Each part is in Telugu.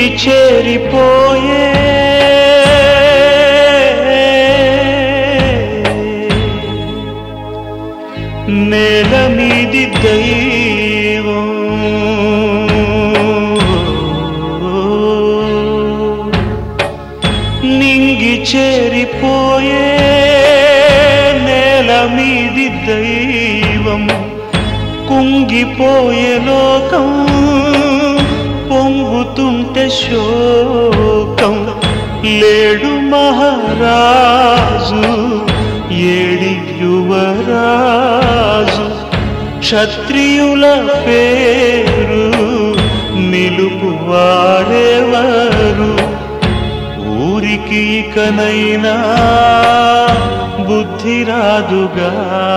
నింగి చేరిపోయే నేల మీది దైవం నింగి చేరిపోయే నేల మీది దైవం కుంగిపోయే లోకం పొంగుతుంటే శోకం లేడు మహారాజు ఏడి యువరాజు క్షత్రియుల పేరు నిలుపు వాడేవారు ఊరికి ఇకనైనా బుద్ధి రాదుగా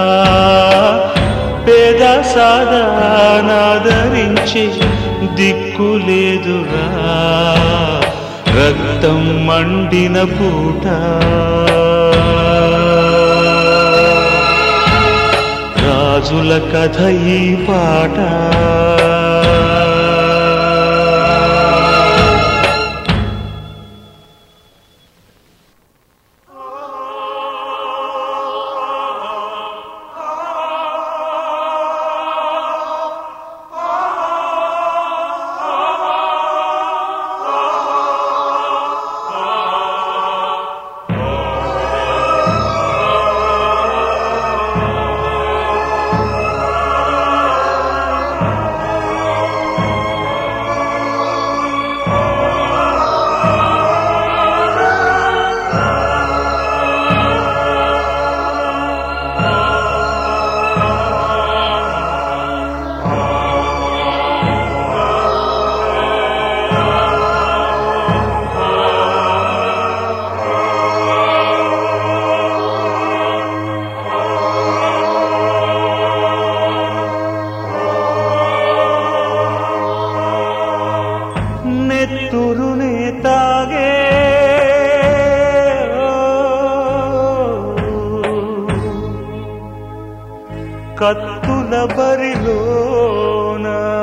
పేద సాదానాదరించి దిక్కు లేదుగా రక్తం మండిన పూట రాజుల కథ ఈ పాట నెత్తురునే తాగే కత్తుల బరిలోన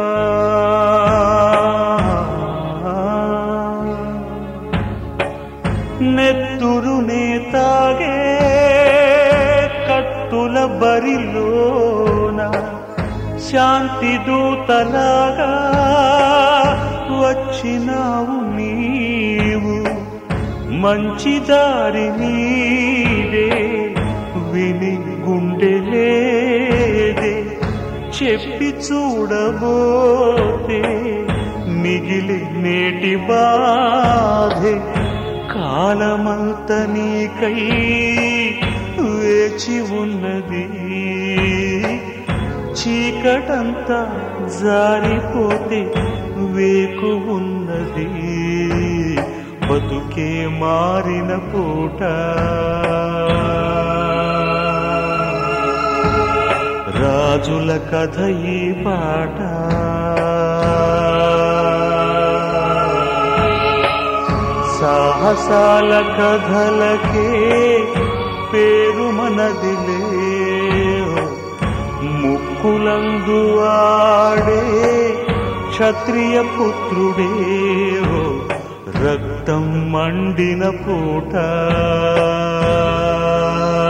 నెత్తురునే తాగే కత్తుల బరిలోన శాంతి దూతలాగా వచ్చినావు నీవు మంచి దారి నీదే విని గుండెలేదే చెప్పి చూడబోతే మిగిలి నేటి బాధే కాలమంత నీకై వేచి ఉన్నది చీకటంతా జారిపోతే వేకు ఉన్నది బతుకే మారిన పూట రాజుల కథ ఈ పాట సాహసాల కథలకే పేరు మనదిలే ముక్కులందు ఆడే క్షత్రియ పుత్రుడే రక్తం మండిన పూట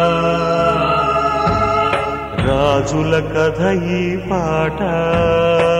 రాజుల కథ ఈ పాట